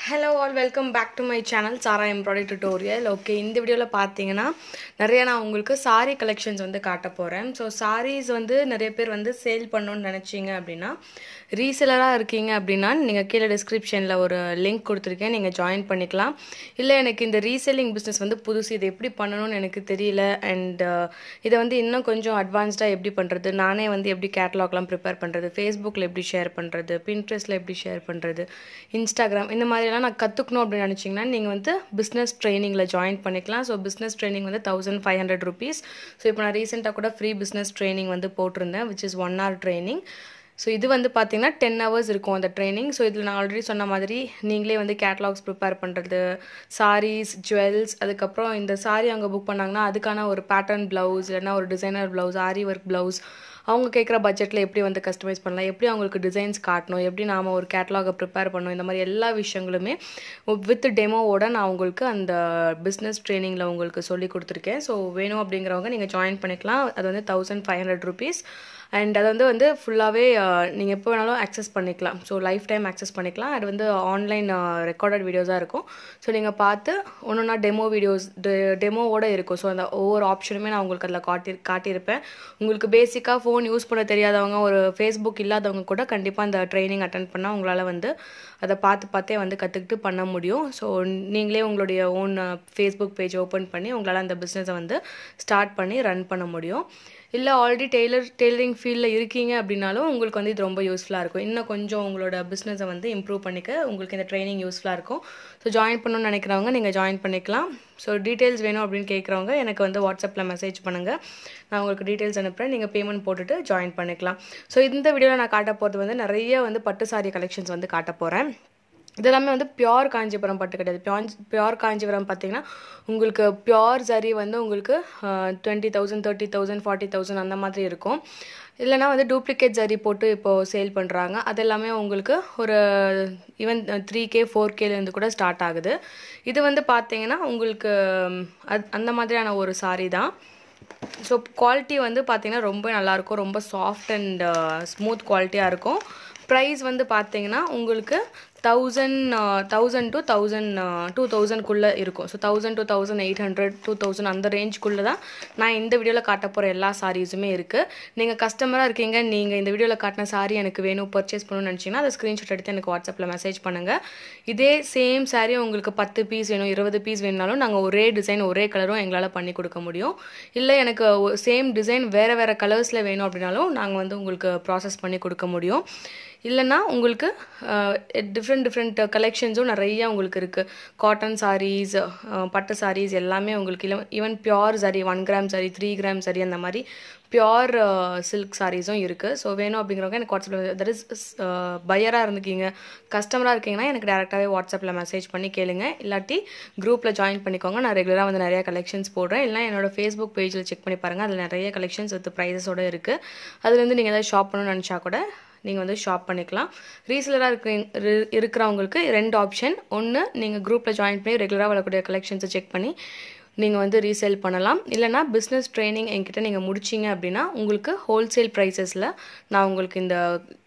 hello all welcome back to my channel Sara embroidery tutorial okay இந்த வீடியோவில் பார்த்தீங்கன்னா நிறைய நான் உங்களுக்கு சாரீ கலெக்ஷன்ஸ் வந்து காட்ட போகிறேன் ஸோ சாரீஸ் வந்து நிறைய பேர் வந்து சேல் பண்ணணும்னு நினச்சிங்க அப்படின்னா ரீசெலராக இருக்கீங்க அப்படின்னா நீங்கள் கீழே டிஸ்கிரிப்ஷனில் ஒரு லிங்க் கொடுத்துருக்கேன் நீங்கள் ஜாயின் பண்ணிக்கலாம் இல்லை எனக்கு இந்த ரீசெல்லிங் பிஸ்னஸ் வந்து புதுசு இது எப்படி பண்ணணும்னு எனக்கு தெரியல அண்ட் இதை வந்து இன்னும் கொஞ்சம் அட்வான்ஸ்டாக எப்படி பண்ணுறது நானே வந்து எப்படி கேட்டலாக்லாம் ப்ரிப்பேர் பண்ணுறது ஃபேஸ்புக்கில் எப்படி ஷேர் பண்ணுறது பின்ட்ரெஸ்ட்டில் எப்படி ஷேர் பண்ணுறது இன்ஸ்டாகிராம் இந்த மாதிரிலாம் நான் கற்றுக்கணும் அப்படின்னு நினச்சிங்கன்னா நீங்கள் வந்து பிஸ்னஸ் ட்ரைனிங்கில் ஜாயின் பண்ணிக்கலாம் ஸோ பிஸ்னஸ் ட்ரைனிங் வந்து thousand five hundred rupees so இப்போ நான் ரீசெண்டாக கூட ஃப்ரீ பிஸ்னஸ் ட்ரைனிங் வந்து போட்டிருந்தேன் which is one hour training so இது வந்து பார்த்தீங்கன்னா டென் ஹவர்ஸ் இருக்கும் அந்த ட்ரைனிங் ஸோ இதில் நான் ஆல்ரெடி சொன்ன மாதிரி நீங்களே வந்து கேட்லாக்ஸ் ப்ரிப்பேர் பண்ணுறது சாரீஸ் ஜுவல்ஸ் அதுக்கப்புறம் இந்த சாரீ அவங்க புக் பண்ணாங்கன்னா அதுக்கான ஒரு பேட்டர்ன் ப்ளவுஸ் இல்லைன்னா ஒரு designer blouse aari work blouse அவங்க கேட்குற பட்ஜெட்டில் எப்படி வந்து கஸ்டமைஸ் பண்ணலாம் எப்படி அவங்களுக்கு டிசைன்ஸ் காட்டணும் எப்படி நாம் ஒரு கேட்லாகை ப்ரிப்பேர் பண்ணணும் இந்த மாதிரி எல்லா விஷயங்களுமே வித் டெமோவோட நான் உங்களுக்கு அந்த பிஸ்னஸ் ட்ரைனிங்கில் உங்களுக்கு சொல்லி கொடுத்துருக்கேன் ஸோ வேணும் அப்படிங்கிறவங்க நீங்கள் ஜாயின் பண்ணிக்கலாம் அது வந்து thousand five hundred rupees and அது வந்து வந்து ஃபுல்லாகவே நீங்கள் எப்போ வேணாலும் ஆக்சஸ் பண்ணிக்கலாம் ஸோ லைஃப் டைம் ஆக்சஸ் பண்ணிக்கலாம் அது வந்து ஆன்லைன் ரெக்கார்டட் வீடியோஸாக இருக்கும் ஸோ நீங்கள் பார்த்து ஒன்று ஒன்றா டெமோ வீடியோஸ் டெமோவோட இருக்கும் ஸோ அந்த ஒவ்வொரு ஆப்ஷனுமே நான் உங்களுக்கு அதில் காட்டி காட்டியிருப்பேன் உங்களுக்கு பேசிக்காக ஃபோன் யூஸ் பண்ண தெரியாதவங்க ஒரு ஃபேஸ்புக் இல்லாதவங்க கூட கண்டிப்பாக அந்த ட்ரைனிங் அட்டன் பண்ணால் உங்களால் வந்து அதை பார்த்து பார்த்தே வந்து கற்றுக்கிட்டு பண்ண முடியும் ஸோ நீங்களே உங்களுடைய ஓன் ஃபேஸ்புக் பேஜ் ஓப்பன் பண்ணி உங்களால் அந்த பிஸ்னஸை வந்து ஸ்டார்ட் பண்ணி ரன் பண்ண முடியும் இல்லை ஆல்ரெடி டெய்லர் டெய்லரிங் ஃபீல்டில் இருக்கீங்க அப்படின்னாலும் உங்களுக்கு வந்து இது ரொம்ப யூஸ்ஃபுல்லாக இருக்கும் இன்னும் கொஞ்சம் உங்களோட பிஸ்னஸை வந்து இம்ப்ரூவ் பண்ணிக்க உங்களுக்கு இந்த ட்ரைனிங் யூஸ்ஃபுல்லாக இருக்கும் ஸோ ஜாயின் பண்ணணும்னு நினைக்கிறவங்க நீங்கள் ஜாயின் பண்ணிக்கலாம் ஸோ டீட்டெயில்ஸ் வேணும் அப்படின்னு கேட்குறவங்க எனக்கு வந்து வாட்ஸ்அப்பில் மெசேஜ் பண்ணுங்கள் நான் உங்களுக்கு டீட்டெயில்ஸ் அனுப்புகிறேன் நீங்கள் பேமெண்ட் போட்டுட்டு ஜாயின் பண்ணிக்கலாம் ஸோ இந்த வீடியோவில் நான் காட்ட போகிறது வந்து நிறைய வந்து பட்டு சாரி கலெக்ஷன்ஸ் வந்து காட்ட போகிறேன் இதெல்லாமே வந்து பியோர் காஞ்சிபுரம் பட்டு கிடையாது பியான் பியோர் காஞ்சிபுரம் பார்த்தீங்கன்னா உங்களுக்கு பியோர் சரி வந்து உங்களுக்கு twenty thousand thirty thousand forty thousand அந்த மாதிரி இருக்கும் இல்லைனா வந்து டூப்ளிகேட் ஜரி போட்டு இப்போது சேல் பண்ணுறாங்க அது எல்லாமே உங்களுக்கு ஒரு ஈவன் த்ரீ கே ஃபோர் கேலேருந்து கூட ஸ்டார்ட் ஆகுது இது வந்து பார்த்தீங்கன்னா உங்களுக்கு அது அந்த மாதிரியான ஒரு சாரீ தான் ஸோ குவாலிட்டி வந்து பார்த்திங்கன்னா ரொம்ப நல்லாயிருக்கும் ரொம்ப சாஃப்ட் அண்ட் ஸ்மூத் குவாலிட்டியாக இருக்கும் ப்ரைஸ் வந்து பார்த்தீங்கன்னா உங்களுக்கு thousand thousand to thousand two தௌசண்ட்குள்ளே இருக்கும் so thousand two thousand eight hundred two thousand அந்த ரேஞ்சுக்குள்ளே தான் நான் இந்த வீடியோவில் காட்ட போகிற எல்லா சாரீஸுமே இருக்குது நீங்கள் கஸ்டமராக இருக்கீங்க நீங்கள் இந்த வீடியோவில் காட்டின சாரீ எனக்கு வேணும் பர்ச்சேஸ் பண்ணணும்னு நினச்சிங்கன்னா அதை ஸ்க்ரீன்ஷாட் எடுத்து எனக்கு வாட்ஸ்அப்பில் மெசேஜ் பண்ணுங்கள் இதே சேம் சாரீ உங்களுக்கு பத்து பீஸ் வேணும் இருபது பீஸ் வேணுனாலும் நாங்கள் ஒரே டிசைன் ஒரே கலரும் எங்களால் பண்ணி கொடுக்க முடியும் இல்லை எனக்கு சேம் டிசைன் வேறு வேறு கலர்ஸில் வேணும் அப்படின்னாலும் நாங்கள் வந்து உங்களுக்கு ப்ராசஸ் பண்ணி கொடுக்க முடியும் இல்லைன்னா உங்களுக்கு டிஃப்ரெண்ட் டிஃப்ரெண்ட் கலெக்ஷன்ஸும் நிறைய உங்களுக்கு இருக்குது காட்டன் சாரீஸ் பட்டு சாரீஸ் எல்லாமே உங்களுக்கு இல்லை even pure sari one gram sari three gram sari அந்த மாதிரி பியோர் சில்க் சாரீஸும் இருக்குது ஸோ வேணும் அப்படிங்கிறவங்க எனக்கு வாட்ஸ்அப்பில் தட் இஸ் பையராக இருந்துக்கீங்க கஸ்டமராக இருக்கீங்கன்னா எனக்கு டேரெக்டாகவே வாட்ஸ்அப்பில் மெசேஜ் பண்ணி கேளுங்க இல்லாட்டி குரூப்பில் ஜாயின் பண்ணிக்கோங்க நான் ரெகுலராக வந்து நிறைய கலெக்ஷன்ஸ் போடுறேன் இல்லை என்னோடய ஃபேஸ்புக் பேஜில் செக் பண்ணி பாருங்கள் அதில் நிறைய கலெக்ஷன்ஸ் வித் ப்ரைஸஸோடு இருக்குது அதுலேருந்து நீங்கள் ஏதாவது ஷாப் பண்ணணும்னு நினச்சா கூட நீங்கள் வந்து ஷாப் பண்ணிக்கலாம் ரீசெலராக இருக்கிற இருக்கிறவங்களுக்கு ரெண்டு ஆப்ஷன் ஒன்று நீங்கள் குரூப்பில் ஜாயின் பண்ணி ரெகுலராக வரக்கூடிய கலெக்ஷன்ஸை செக் பண்ணி நீங்கள் வந்து ரீசேல் பண்ணலாம் இல்லைனா பிஸ்னஸ் ட்ரைனிங் என்கிட்ட நீங்கள் முடிச்சிங்க அப்படின்னா உங்களுக்கு ஹோல்சேல் ப்ரைஸஸில் நான் உங்களுக்கு இந்த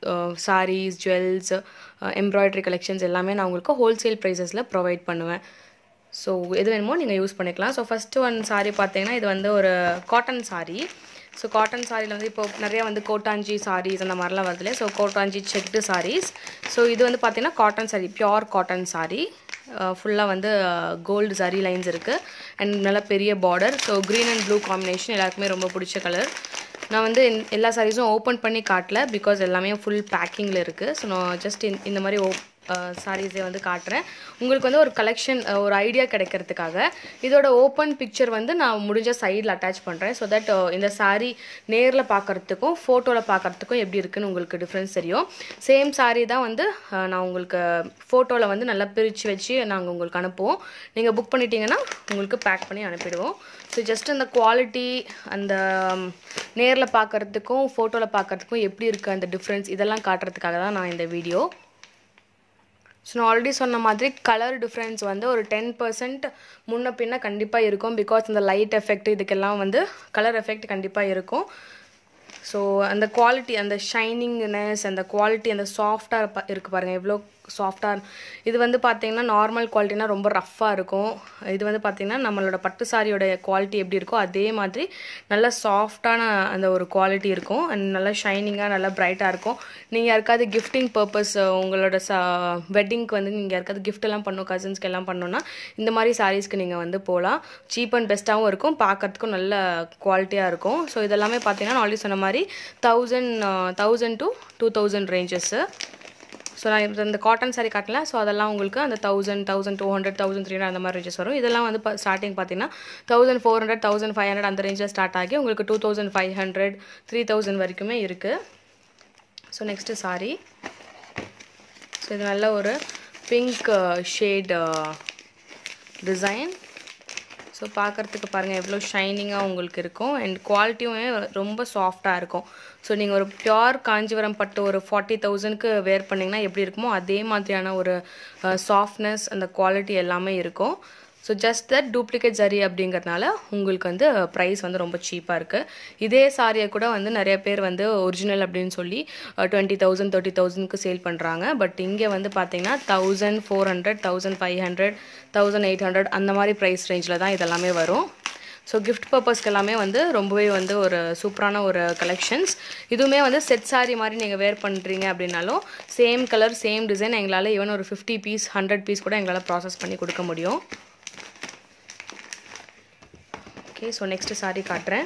சாரீஸ் ஜுவல்ஸ் எம்ப்ராய்டரி கலெக்ஷன்ஸ் எல்லாமே நான் உங்களுக்கு ஹோல்சேல் ப்ரைஸஸில் ப்ரொவைட் பண்ணுவேன் ஸோ எது வேணுமோ நீங்கள் யூஸ் பண்ணிக்கலாம் ஸோ ஃபஸ்ட்டு ஒன் சாரீ பார்த்தீங்கன்னா இது வந்து ஒரு காட்டன் சாரீ ஸோ காட்டன் சாரியில் வந்து இப்போ நிறையா வந்து கோட்டாஞ்சி சாரீஸ் அந்த மாதிரிலாம் வருதுல ஸோ கோட்டாஞ்சி செக்டு சாரீஸ் ஸோ இது வந்து பார்த்திங்கன்னா cotton sari pure cotton sari ஃபுல்லாக வந்து கோல்டு சாரி லைன்ஸ் இருக்குது அண்ட் நல்ல பெரிய border so green and blue combination எல்லாருக்குமே ரொம்ப பிடிச்ச கலர் நான் வந்து எல்லா சாரீஸும் ஓப்பன் பண்ணி காட்டல பிகாஸ் எல்லாமே ஃபுல் பேக்கிங்கில் இருக்குது ஸோ நான் ஜஸ்ட் இந்த மாதிரி ஓ சாரீஸை வந்து காட்டுறேன் உங்களுக்கு வந்து ஒரு கலெக்ஷன் ஒரு ஐடியா கிடைக்கிறதுக்காக இதோட ஓப்பன் பிக்சர் வந்து நான் முடிஞ்ச சைடில் அட்டாச் பண்ணுறேன் ஸோ தட் இந்த சாரீ நேரில் பார்க்குறதுக்கும் ஃபோட்டோவில் பார்க்குறதுக்கும் எப்படி இருக்குன்னு உங்களுக்கு டிஃப்ரென்ஸ் தெரியும் சேம் சாரீ தான் வந்து நான் உங்களுக்கு ஃபோட்டோவில் வந்து நல்லா பிரித்து வச்சு நாங்கள் உங்களுக்கு அனுப்புவோம் நீங்கள் புக் பண்ணிட்டீங்கன்னா உங்களுக்கு பேக் பண்ணி அனுப்பிடுவோம் ஸோ ஜஸ்ட் அந்த குவாலிட்டி அந்த நேரில் பார்க்குறதுக்கும் ஃபோட்டோவில் பார்க்குறதுக்கும் எப்படி இருக்குது அந்த டிஃப்ரென்ஸ் இதெல்லாம் காட்டுறதுக்காக தான் நான் இந்த வீடியோ ஸோ நான் ஆல்ரெடி சொன்ன மாதிரி கலர் டிஃப்ரென்ஸ் வந்து ஒரு டென் பர்சன்ட் முன்ன பின்ன கண்டிப்பாக இருக்கும் பிகாஸ் இந்த லைட் எஃபெக்ட் இதுக்கெல்லாம் வந்து கலர் எஃபெக்ட் கண்டிப்பாக இருக்கும் ஸோ அந்த குவாலிட்டி அந்த ஷைனிங்னஸ் அந்த குவாலிட்டி அந்த சாஃப்டாக இருக்குது பாருங்கள் எவ்வளோ சாஃப்டாக இது வந்து பார்த்தீங்கன்னா நார்மல் குவாலிட்டினா ரொம்ப ரஃப்பாக இருக்கும் இது வந்து பார்த்தீங்கன்னா நம்மளோட பட்டு சாரியோட குவாலிட்டி எப்படி இருக்கோ அதே மாதிரி நல்ல சாஃப்டான அந்த ஒரு குவாலிட்டி இருக்கும் அண்ட் நல்லா ஷைனிங்காக நல்லா பிரைட்டாக இருக்கும் நீங்கள் யாருக்காவது கிஃப்டிங் பர்பஸ் உங்களோட சா வெட்டிங்க்கு வந்து நீங்கள் யாருக்காவது gift எல்லாம் பண்ணணும் கசின்ஸ்க்கு எல்லாம் பண்ணணும்னா இந்த மாதிரி சாரீஸ்க்கு நீங்கள் வந்து போகலாம் சீப் அண்ட் பெஸ்ட்டாகவும் இருக்கும் பார்க்கறதுக்கும் நல்ல குவாலிட்டியாக இருக்கும் ஸோ இதெல்லாமே பார்த்தீங்கன்னா நான் ஆல்ரெடி சொன்ன மாதிரி thousand thousand to two thousand ranges so நான் இப்போ இந்த காட்டன் saree காட்டல ஸோ அதெல்லாம் உங்களுக்கு அந்த thousand thousand two hundred thousand three hundred அந்த மாதிரி ரேஞ்சஸ் வரும் இதெல்லாம் வந்து ஸ்டார்டிங் பார்த்தீங்கன்னா thousand four hundred thousand five hundred அந்த ரேஞ்சில் ஸ்டார்ட் ஆகி உங்களுக்கு two thousand five hundred three thousand வரைக்குமே இருக்குது ஸோ நெக்ஸ்ட்டு saree ஸோ இது நல்ல ஒரு பிங்க் ஷேட் டிசைன் ஸோ பார்க்குறதுக்கு பாருங்கள் எவ்வளோ ஷைனிங்காக உங்களுக்கு இருக்கும் அண்ட் குவாலிட்டியும் ரொம்ப சாஃப்டாக இருக்கும் ஸோ நீங்கள் ஒரு பியோர் காஞ்சிபுரம் பட்டு ஒரு ஃபார்ட்டி தௌசண்ட்க்கு வேர் பண்ணிங்கன்னா எப்படி இருக்குமோ அதே மாதிரியான ஒரு சாஃப்ட்னஸ் அந்த குவாலிட்டி எல்லாமே இருக்கும் so just that duplicate zari அப்படிங்கிறதுனால உங்களுக்கு வந்து ப்ரைஸ் வந்து ரொம்ப சீப்பாக இருக்குது இதே சாரியை கூட வந்து நிறைய பேர் வந்து ஒரிஜினல் அப்படின்னு சொல்லி டுவெண்ட்டி தௌசண்ட் தேர்ட்டி தௌசண்ட்க்கு சேல் பண்ணுறாங்க பட் இங்கே வந்து பார்த்தீங்கன்னா thousand four hundred thousand five hundred thousand eight hundred அந்த மாதிரி ப்ரைஸ் ரேஞ்சில் தான் இதெல்லாமே வரும் ஸோ கிஃப்ட் பர்பஸ்க்கு எல்லாமே வந்து ரொம்பவே வந்து ஒரு சூப்பரான ஒரு கலெக்ஷன்ஸ் இதுவுமே வந்து செட் சாரி மாதிரி நீங்கள் வேர் பண்ணுறீங்க அப்படின்னாலும் சேம் கலர் சேம் டிசைன் எங்களால் ஈவன் ஒரு ஃபிஃப்டி பீஸ் ஹண்ட்ரட் பீஸ் கூட எங்களால் ப்ராசஸ் பண்ணி கொடுக்க முடியும் ஓகே ஸோ நெக்ஸ்ட்டு சாரி காட்டுறேன்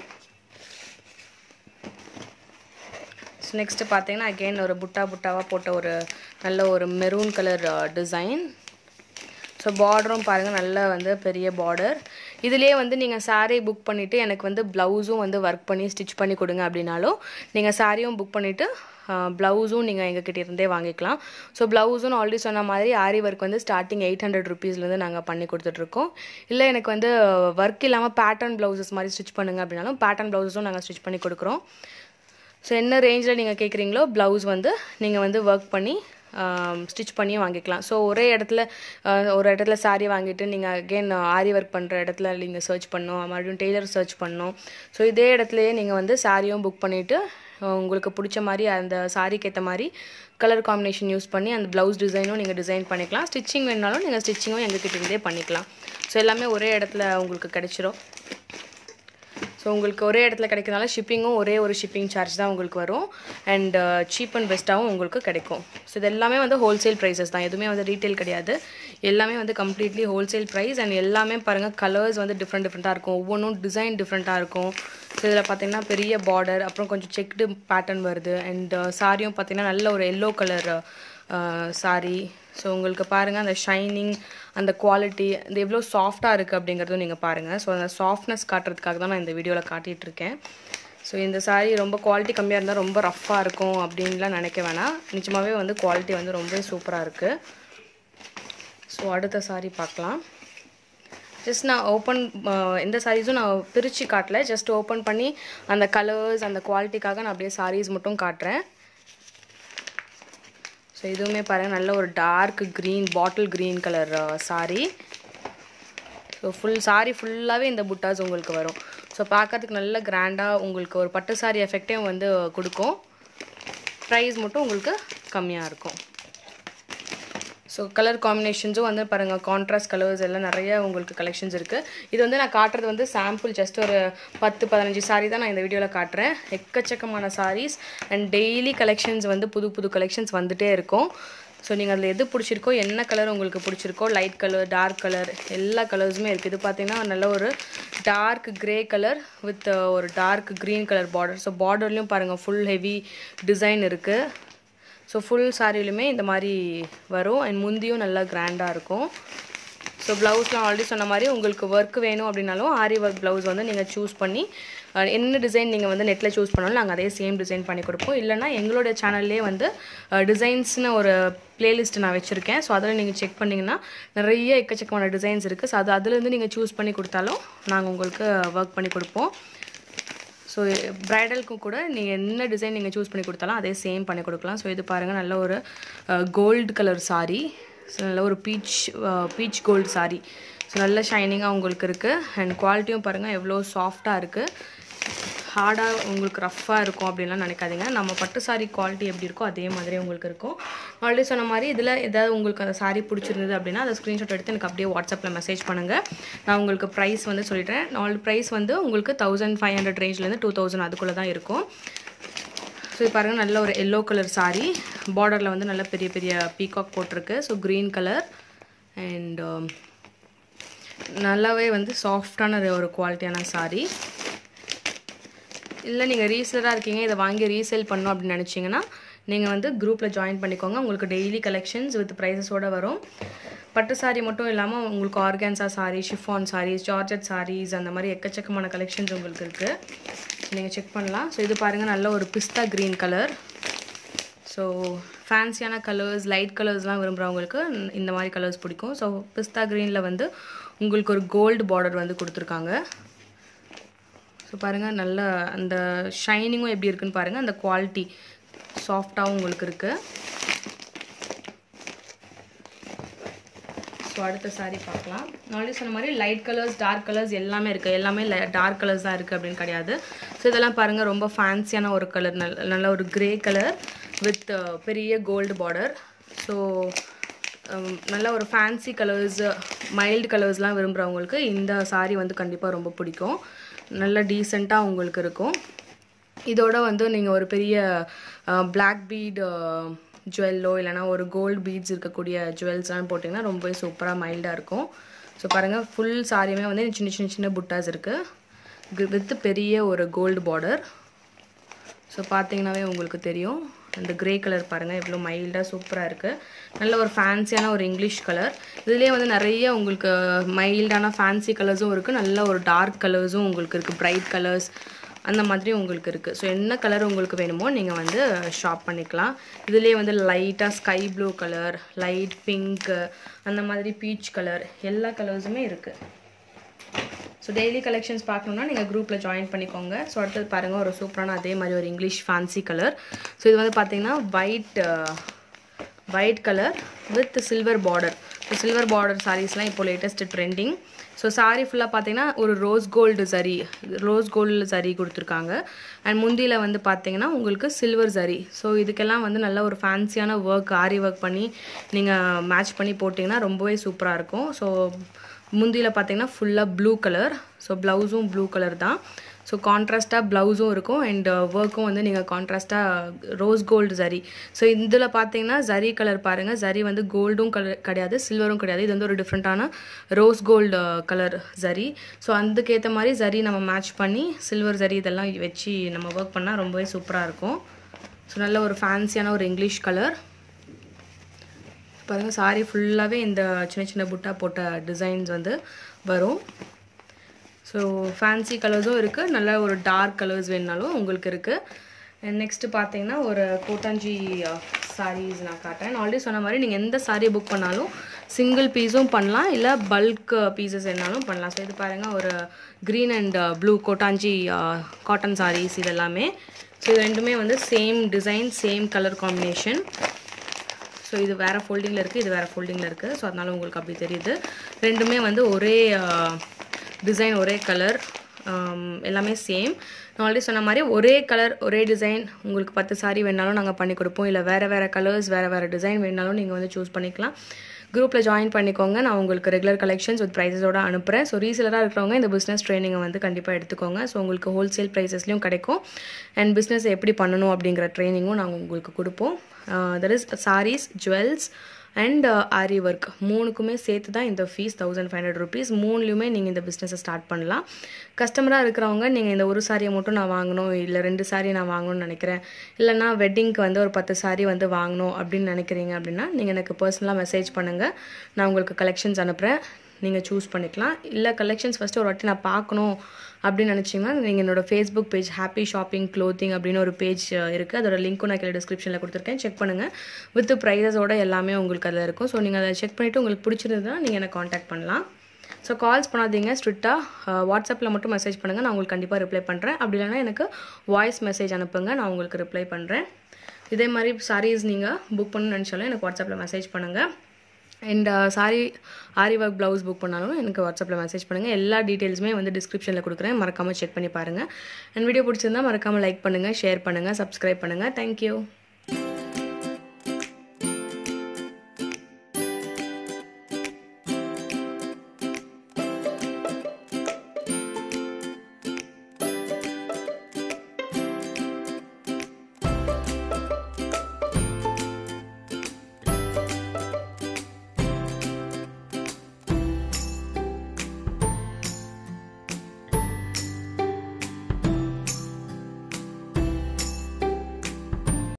ஸோ நெக்ஸ்ட்டு பார்த்தீங்கன்னா அகெயின் ஒரு புட்டா புட்டாவாக போட்ட ஒரு நல்ல ஒரு மெரூன் கலர் டிசைன் ஸோ பார்டரும் பாருங்கள் நல்ல வந்து பெரிய பார்டர் இதுலேயே வந்து நீங்கள் saree புக் பண்ணிவிட்டு எனக்கு வந்து ப்ளவுஸும் வந்து ஒர்க் பண்ணி ஸ்டிச் பண்ணி கொடுங்க அப்படின்னாலும் நீங்கள் சாரியும் புக் பண்ணிவிட்டு ப்ளவுஸும் நீங்கள் எங்ககிட்ட இருந்தே வாங்கிக்கலாம் ஸோ ப்ளவுஸும் ஆல்ரெடி சொன்ன மாதிரி ஆரி ஒர்க் வந்து ஸ்டார்டிங் எயிட் ஹண்ட்ரட் ருபீஸ்லேருந்து நாங்கள் பண்ணி கொடுத்துட்ருக்கோம் இல்லை எனக்கு வந்து ஒர்க் இல்லாமல் பேட்டர்ன் ப்ளவுசஸ் மாதிரி ஸ்டிச் பண்ணுங்க அப்படின்னாலும் பேட்டர்ன் ப்ளவுஸும் நாங்கள் ஸ்டிச் பண்ணி கொடுக்குறோம் ஸோ என்ன ரேஞ்சில் நீங்கள் கேட்குறீங்களோ ப்ளவுஸ் வந்து நீங்கள் வந்து ஒர்க் பண்ணி ஸ்டிச் பண்ணியும் வாங்கிக்கலாம் ஸோ ஒரே இடத்துல ஆஹ், ஒரு இடத்துல saree வாங்கிட்டு நீங்கள் அகெயின் ஆரி ஒர்க் பண்ணுற இடத்துல நீங்கள் சர்ச் பண்ணணும் மறுபடியும் டெய்லர் சர்ச் பண்ணணும் ஸோ இதே இடத்துலையே நீங்கள் வந்து சாரியும் புக் பண்ணிவிட்டு உங்களுக்கு பிடிச்ச மாதிரி அந்த சாரிக்கு ஏற்ற மாதிரி கலர் காம்பினேஷன் யூஸ் பண்ணி அந்த ப்ளவுஸ் டிசைனும் நீங்கள் டிசைன் பண்ணிக்கலாம் ஸ்டிச்சிங் வேணாலும் நீங்கள் ஸ்டிச்சிங்கும் எங்ககிட்ட இருந்தே பண்ணிக்கலாம் ஸோ எல்லாமே ஒரே இடத்துல உங்களுக்கு கிடைச்சிரும் ஸோ உங்களுக்கு ஒரே இடத்துல கிடைக்கிறதுனால ஷிப்பிங்கும் ஒரே ஒரு ஷிப்பிங் சார்ஜ் தான் உங்களுக்கு வரும் அண்ட் சீப் அண்ட் பெஸ்ட்டாகவும் உங்களுக்கு கிடைக்கும் ஸோ இது எல்லாமே வந்து ஹோல்சேல் ப்ரைஸஸ் தான் எதுவுமே வந்து ரீட்டைல் கிடையாது எல்லாமே வந்து கம்ப்ளீட்லி ஹோல்சேல் ப்ரைஸ் அண்ட் எல்லாமே பாருங்கள் கலர்ஸ் வந்து டிஃப்ரெண்ட் டிஃப்ரெண்ட்டாக இருக்கும் ஒவ்வொன்றும் டிசைன் டிஃப்ரெண்ட்டாக இருக்கும் ஸோ இதில் பார்த்தீங்கன்னா பெரிய பார்டர் அப்புறம் கொஞ்சம் செக்டு பேட்டர்ன் வருது அண்ட் சாரியும் பார்த்தீங்கன்னா நல்ல ஒரு எல்லோ கலர் சாரி ஸோ உங்களுக்கு பாருங்கள் அந்த ஷைனிங் அந்த குவாலிட்டி இந்த எவ்வளோ சாஃப்டாக இருக்குது அப்படிங்கிறதும் நீங்கள் பாருங்கள் ஸோ அந்த சாஃப்ட்னஸ் காட்டுறதுக்காக தான் நான் இந்த வீடியோவில் காட்டிகிட்டு இருக்கேன் ஸோ இந்த saree ரொம்ப குவாலிட்டி கம்மியாக இருந்தால் ரொம்ப ரஃப்பாக இருக்கும் அப்படின்லாம் நினைக்க வேணாம் நிஜமாகவே வந்து குவாலிட்டி வந்து ரொம்பவே சூப்பராக இருக்குது ஸோ அடுத்த saree பார்க்கலாம் ஜஸ்ட் நான் ஓப்பன் எந்த சாரீஸும் நான் பிரித்து காட்டல ஜஸ்ட் ஓப்பன் பண்ணி அந்த கலர்ஸ் அந்த குவாலிட்டிக்காக நான் அப்படியே sarees மட்டும் காட்டுறேன் ஸோ இதுவுமே பாருங்கள் நல்ல ஒரு dark green bottle green colour saree so full saree ஃபுல்லாகவே இந்த புட்டாஸ் உங்களுக்கு வரும் ஸோ பார்க்கறதுக்கு நல்ல கிராண்டாக உங்களுக்கு ஒரு பட்டு saree எஃபெக்டையும் வந்து கொடுக்கும் ப்ரைஸ் மட்டும் உங்களுக்கு கம்மியாக இருக்கும் ஸோ கலர் காம்பினேஷன்ஸும் வந்து பாருங்கள் கான்ட்ராஸ்ட் கலர்ஸ் எல்லாம் நிறைய உங்களுக்கு கலெக்ஷன்ஸ் இருக்குது இது வந்து நான் காட்டுறது வந்து சாம்பிள் ஜஸ்ட் ஒரு பத்து பதினஞ்சு சாரீ தான் நான் இந்த வீடியோவில் காட்டுறேன் எக்கச்சக்கமான சாரீஸ் அண்ட் டெய்லி கலெக்ஷன்ஸ் வந்து புது புது கலெக்ஷன்ஸ் வந்துட்டே இருக்கும் ஸோ நீங்கள் அதில் எது பிடிச்சிருக்கோ என்ன கலர் உங்களுக்கு பிடிச்சிருக்கோ லைட் கலர் டார்க் கலர் எல்லா கலர்ஸுமே இருக்குது இது பார்த்தீங்கன்னா நல்ல ஒரு டார்க் கிரே கலர் வித் ஒரு dark green colour border so பார்டர்லேயும் பாருங்கள் ஃபுல் ஹெவி டிசைன் இருக்குது ஸோ ஃபுல் சாரிலுமே இந்த மாதிரி வரும் அண்ட் முந்தியும் நல்லா கிராண்டாக இருக்கும் ஸோ ப்ளவுஸ்லாம் ஆல்ரெடி சொன்ன மாதிரி உங்களுக்கு ஒர்க் வேணும் அப்படின்னாலும் ஆரி ஒர்க் ப்ளவுஸ் வந்து நீங்கள் சூஸ் பண்ணி அஹ், என்ன டிசைன் நீங்கள் வந்து நெட்டில் சூஸ் பண்ணாலும் நாங்கள் அதே சேம் டிசைன் பண்ணி கொடுப்போம் இல்லைனா எங்களோட சேனல்லே வந்து டிசைன்ஸ்னு ஒரு பிளேலிஸ்ட் நான் வச்சுருக்கேன் ஸோ அதில் நீங்கள் செக் பண்ணிங்கன்னா நிறைய எக்கச்சக்கமான டிசைன்ஸ் இருக்குது ஸோ அது அதுலேருந்து நீங்கள் சூஸ் பண்ணி கொடுத்தாலும் நாங்கள் உங்களுக்கு ஒர்க் பண்ணி கொடுப்போம் ஸோ ப்ரைடலுக்கும் கூட நீங்கள் என்ன டிசைன் நீங்கள் சூஸ் பண்ணி கொடுத்தாலும் அதே சேம் பண்ணி கொடுக்கலாம் ஸோ இது பாருங்கள் நல்ல ஒரு கோல்டு கலர் saree ஸோ நல்ல ஒரு peach peach gold saree so நல்ல ஷைனிங்காக உங்களுக்கு இருக்குது அண்ட் குவாலிட்டியும் பாருங்கள் எவ்வளோ சாஃப்டாக இருக்குது ஹார்டாக உங்களுக்கு ரஃப்பாக இருக்கும் அப்படின்லாம் நினைக்காதீங்க நம்ம பட்டு சாரி குவாலிட்டி எப்படி இருக்கோ அதே மாதிரி உங்களுக்கு இருக்கும் ஆல்ரெடி சொன்ன மாதிரி இதில் ஏதாவது உங்களுக்கு அந்த சாரி பிடிச்சிருந்தது அப்படின்னா அதை ஸ்க்ரீன்ஷாட் எடுத்து எனக்கு அப்படியே வாட்ஸ்அப்பில் மெசேஜ் பண்ணுங்கள் நான் உங்களுக்கு ப்ரைஸ் வந்து சொல்லிட்டேன் நாலு ப்ரைஸ் வந்து உங்களுக்கு தௌசண்ட் ஃபைவ் ஹண்ட்ரட் ரேஞ்ச்லேருந்து டூ தௌசண்ட் அதுக்குள்ளே தான் இருக்கும் ஸோ இது பாருங்கள் நல்ல ஒரு எல்லோ கலர் சாரீ பார்டரில் வந்து நல்ல பெரிய பெரிய பீகாக் போட்டிருக்கு ஸோ க்ரீன் கலர் அண்ட் நல்லாவே வந்து சாஃப்டான ஒரு குவாலிட்டியான சாரீ இல்லை நீங்கள் ரீசேலராக இருக்கீங்க இதை வாங்கி ரீசேல் பண்ணணும் அப்படின்னு நினச்சிங்கன்னா நீங்கள் வந்து குரூப்பில் ஜாயின் பண்ணிக்கோங்க உங்களுக்கு டெய்லி கலெக்ஷன்ஸ் வித் ப்ரைஸஸோடு வரும் பட்டு சாரி மட்டும் இல்லாமல் உங்களுக்கு organza sari chiffon sarees georgette sarees அந்த மாதிரி எக்கச்சக்கமான கலெக்ஷன்ஸ் உங்களுக்கு இருக்குது நீங்கள் செக் பண்ணலாம் ஸோ இது பாருங்கள் நல்ல ஒரு பிஸ்தா க்ரீன் கலர் ஸோ ஃபேன்சியான கலர்ஸ் லைட் கலர்ஸ்லாம் விரும்புகிறவங்களுக்கு இந்த மாதிரி கலர்ஸ் பிடிக்கும் ஸோ பிஸ்தா க்ரீனில் வந்து உங்களுக்கு ஒரு கோல்டு பார்டர் வந்து கொடுத்துருக்காங்க ஸோ பாருங்கள் நல்ல அந்த ஷைனிங்கும் எப்படி இருக்குன்னு பாருங்கள் அந்த குவாலிட்டி சாஃப்டாகவும் உங்களுக்கு இருக்குது ஸோ அடுத்த சாரீ பார்க்கலாம் ஆல்ரெடி சொன்ன மாதிரி லைட் கலர்ஸ் டார்க் கலர்ஸ் எல்லாமே இருக்குது எல்லாமே டார்க் கலர்ஸ் தான் இருக்குது அப்படின்னு கிடையாது ஸோ இதெல்லாம் பாருங்கள் ரொம்ப ஃபேன்சியான ஒரு கலர் நல்ல நல்ல ஒரு க்ரே கலர் வித் பெரிய கோல்டு பார்டர் ஸோ நல்ல ஒரு ஃபேன்சி கலர்ஸ் மைல்டு கலர்ஸ்லாம் விரும்புகிறவங்களுக்கு இந்த சாரீ வந்து கண்டிப்பாக ரொம்ப பிடிக்கும் நல்ல டீசெண்டாக உங்களுக்கு இருக்கும் இதோட வந்து நீங்கள் ஒரு பெரிய பிளாக் பீட் ஜுவல்லோ இல்லைனா ஒரு கோல்டு பீட்ஸ் இருக்கக்கூடிய ஜுவல்ஸ்லாம் போட்டிங்கன்னா ரொம்பவே சூப்பராக மைல்டாக இருக்கும் ஸோ பாருங்கள் ஃபுல் சாரியுமே வந்து சின்ன சின்ன சின்ன புட்டாஸ் இருக்குது வித் பெரிய ஒரு கோல்டு பார்டர் ஸோ பார்த்தீங்கன்னாவே உங்களுக்கு தெரியும் அந்த க்ரே கலர் பாருங்கள் எவ்வளோ மைல்டாக சூப்பராக இருக்குது நல்ல ஒரு ஃபேன்சியான ஒரு இங்கிலீஷ் கலர் இதுலேயே வந்து நிறைய உங்களுக்கு மைல்டான ஃபேன்சி கலர்ஸும் இருக்குது நல்ல ஒரு டார்க் கலர்ஸும் உங்களுக்கு இருக்குது ப்ரைட் கலர்ஸ் அந்த மாதிரி உங்களுக்கு இருக்குது ஸோ என்ன கலர் உங்களுக்கு வேணுமோ நீங்கள் வந்து ஷாப் பண்ணிக்கலாம் இதுலேயே வந்து லைட்டாக sky blue colour light pink அந்த மாதிரி பீச் கலர் எல்லா கலர்ஸுமே இருக்குது ஸோ டெய்லி கலெக்ஷன்ஸ் பார்க்கணுன்னா நீங்கள் குரூப்பில் ஜாயின் பண்ணிக்கோங்க ஸோ அடுத்தது பாருங்கள் ஒரு சூப்பரான அதே மாதிரி ஒரு இங்கிலீஷ் ஃபேன்சி கலர் ஸோ இது வந்து பார்த்தீங்கன்னா white white colour with silver border so silver border சாரீஸ்லாம் இப்போ லேட்டஸ்ட் ட்ரெண்டிங் ஸோ சாரீ ஃபுல்லாக பார்த்தீங்கன்னா ஒரு rose gold zari rose gold zari கொடுத்துருக்காங்க அண்ட் முந்தியில் வந்து பார்த்தீங்கன்னா உங்களுக்கு சில்வர் சரி ஸோ இதுக்கெல்லாம் வந்து நல்ல ஒரு ஃபேன்சியான ஒர்க் ஆரி ஒர்க் பண்ணி நீங்கள் மேட்ச் பண்ணி போட்டிங்கன்னா ரொம்பவே சூப்பராக இருக்கும் ஸோ முந்தியில் பார்த்தீங்கன்னா ஃபுல்லாக ப்ளூ கலர் ஸோ ப்ளவுஸும் ப்ளூ கலர் தான் ஸோ கான்ட்ராஸ்ட்டாக ப்ளவுஸும் இருக்கும் அண்ட் ஒர்க்கும் வந்து நீங்கள் கான்ட்ராஸ்ட்டாக ரோஸ் கோல்டு ஜரி ஸோ இதில் பார்த்தீங்கன்னா ஜரி கலர் பாருங்கள் ஜரி வந்து கோல்டும் கலர் கிடையாது சில்வரும் கிடையாது இது வந்து ஒரு டிஃப்ரெண்ட்டான rose gold colour zari so அதுக்கேற்ற மாதிரி ஜரி நம்ம மேட்ச் பண்ணி சில்வர் ஜரி இதெல்லாம் வச்சு நம்ம ஒர்க் பண்ணால் ரொம்பவே சூப்பராக இருக்கும் ஸோ நல்ல ஒரு ஃபேன்சியான ஒரு இங்கிலீஷ் கலர் பாருங்கள் சாரி ஃபுல்லாகவே இந்த சின்ன சின்ன புட்டா போட்ட டிசைன்ஸ் வந்து வரும் ஸோ ஃபேன்சி கலர்ஸும் இருக்குது நல்ல ஒரு டார்க் கலர்ஸ் வேணுனாலும் உங்களுக்கு இருக்குது நெக்ஸ்ட்டு பார்த்தீங்கன்னா ஒரு கோட்டாஞ்சி சாரீஸ் நான் காட்டுறேன் ஆல்ரெடி சொன்ன மாதிரி நீங்கள் எந்த சாரீ புக் பண்ணாலும் சிங்கிள் பீஸும் பண்ணலாம் இல்லை பல்க் பீசஸ் வேணாலும் பண்ணலாம் ஸோ இது பாருங்கள் ஒரு க்ரீன் அண்ட் ப்ளூ கோட்டாஞ்சி காட்டன் சாரீஸ் இதெல்லாமே ஸோ இது ரெண்டுமே வந்து same design same colour combination so இது வேறு ஃபோல்டிங்கில் இருக்குது இது வேறு ஃபோல்டிங்கில் இருக்குது ஸோ அதனால் உங்களுக்கு அப்படி தெரியுது ரெண்டுமே வந்து ஒரே டிசைன் ஒரே கலர் எல்லாமே சேம் நான் ஆல்ரெடி சொன்ன மாதிரி ஒரே கலர் ஒரே டிசைன் உங்களுக்கு பத்து சாரி வேணாலும் நாங்கள் பண்ணி கொடுப்போம் இல்லை வேறு வேறு கலர்ஸ் வேறு வேறு டிசைன் வேணாலும் நீங்கள் வந்து சூஸ் பண்ணிக்கலாம் குரூப்பில் ஜாயின் பண்ணிக்கோங்க நான் உங்களுக்கு ரெகுலர் கலெக்ஷன்ஸ் வித் ப்ரைஸஸோட அனுப்புகிறேன் ஸோ ரீசெலராக இருக்கிறவங்க இந்த பிஸ்னஸ் ட்ரைனிங்கை வந்து கண்டிப்பாக எடுத்துக்கோங்க ஸோ உங்களுக்கு ஹோல்சேல் ப்ரைஸஸ்லையும் கிடைக்கும் அண்ட் பிஸ்னஸ் எப்படி பண்ணணும் அப்படிங்கிற ட்ரைனிங்கும் நாங்கள் உங்களுக்கு கொடுப்போம் that is sarees jewels and aari work மூணுக்குமே சேர்த்து தான் இந்த fees thousand five hundred rupees மூணுலையுமே நீங்கள் இந்த பிஸ்னஸை ஸ்டார்ட் பண்ணலாம் கஸ்டமராக இருக்கிறவங்க நீங்கள் இந்த ஒரு சாரியை மட்டும் நான் வாங்கணும் இல்லை ரெண்டு சாரி நான் வாங்கணும்னு நினைக்கிறேன் இல்லைனா வெட்டிங்க்கு வந்து ஒரு பத்து சாரி வந்து வாங்கணும் அப்படின்னு நினைக்கிறீங்க அப்படின்னா நீங்கள் எனக்கு பர்சனலாக மெசேஜ் பண்ணுங்கள் நான் உங்களுக்கு கலெக்ஷன்ஸ் அனுப்புகிறேன் நீங்கள் சூஸ் பண்ணிக்கலாம் இல்லை கலெக்ஷன்ஸ் ஃபஸ்ட்டு ஒரு வாட்டி நான் பார்க்கணும் அப்படின்னு நினச்சிங்கன்னா நீங்கள் என்னோடய Facebook page happy shopping clothing அப்படின்னு ஒரு பேஜ் இருக்குது அதோட லிங்க்கும் நான் கீழே டிஸ்கிரிப்ஷனில் கொடுத்துருக்கேன் செக் பண்ணுங்கள் வித் ப்ரைஸஸோட எல்லாமே உங்களுக்கு அதில் இருக்கும் ஸோ நீங்கள் அதை செக் பண்ணிவிட்டு உங்களுக்கு பிடிச்சிருந்ததுன்னா நீங்கள் என்னை காண்டாக்ட் பண்ணலாம் ஸோ கால்ஸ் பண்ணாதீங்க ஸ்ட்ரிக்டாக வாட்ஸ்அப்பில் மட்டும் மெசேஜ் பண்ணுங்கள் நான் உங்களுக்கு கண்டிப்பாக ரிப்ளை பண்ணுறேன் அப்படி இல்லைனா எனக்கு வாய்ஸ் மெசேஜ் அனுப்புங்க நான் உங்களுக்கு ரிப்ளை பண்ணுறேன் இதே மாதிரி சாரீஸ் நீங்கள் புக் பண்ணணும்னு நினச்சாலும் எனக்கு வாட்ஸ்அப்பில் மெசேஜ் பண்ணுங்கள் and sari aari work blouse book பண்ணாலும் எனக்கு வாட்ஸ்அப்பில் மெசேஜ் பண்ணுங்கள் எல்லா டீட்டெயில்ஸுமே வந்து டிஸ்கிரிப்ஷனில் கொடுக்குறேன் மறக்காமல் செக் பண்ணி பாருங்கள் அண்ட் வீடியோ பிடிச்சிருந்தா மறக்காமல் லைக் பண்ணுங்கள் ஷேர் பண்ணுங்கள் சப்ஸ்கிரைப் பண்ணுங்கள் தேங்க்யூ